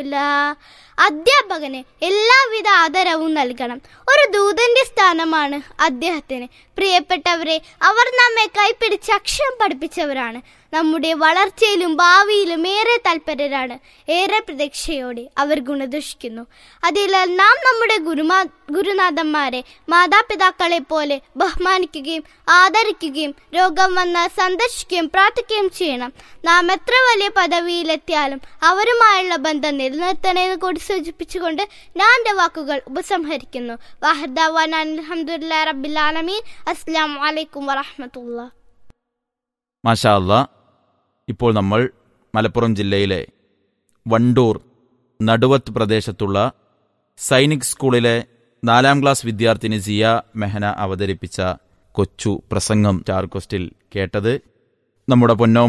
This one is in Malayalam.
റസൂല അധ്യാപകന് എല്ലാവിധ ആദരവും നൽകണം ഒരു ദൂതന്റെ സ്ഥാനമാണ് അദ്ദേഹത്തിന് പ്രിയപ്പെട്ടവരെ അവർ നമ്മെ കൈപ്പിടിച്ച് അക്ഷരം പഠിപ്പിച്ചവരാണ് നമ്മുടെ വളർച്ചയിലും ഭാവിയിലും ഏറെ താല്പര്യരാണ് ഏറെ പ്രതീക്ഷയോടെ അവർ ഗുണദുഷിക്കുന്നു അതിനാൽ നാം നമ്മുടെ ഗുരുമാ ഗുരുനാഥന്മാരെ മാതാപിതാക്കളെ പോലെ ബഹുമാനിക്കുകയും ആദരിക്കുകയും രോഗം വന്നാൽ സന്ദർശിക്കുകയും പ്രാർത്ഥിക്കുകയും ചെയ്യണം നാം എത്ര വലിയ പദവിയിലെത്തിയാലും അവരുമായുള്ള ബന്ധം നിലനിർത്തണമെന്ന് കൂടി സൂചിപ്പിച്ചുകൊണ്ട് ഞാൻ എൻ്റെ വാക്കുകൾ ഉപസംഹരിക്കുന്നു വാഹിദാവാൻ അലഹമുല്ലാ റബ്ബിൽ ആലമീൻ അസ്സാം വലൈക്കും വറഹമത്തുള്ള മാഷാ അല്ലാ ഇപ്പോൾ നമ്മൾ മലപ്പുറം ജില്ലയിലെ വണ്ടൂർ നടുവത്ത് പ്രദേശത്തുള്ള സൈനിക് സ്കൂളിലെ നാലാം ക്ലാസ് വിദ്യാർത്ഥിനി സിയ മെഹന അവതരിപ്പിച്ച കൊച്ചു പ്രസംഗം ചാർക്കോസ്റ്റിൽ കേട്ടത് നമ്മുടെ പൊന്നോ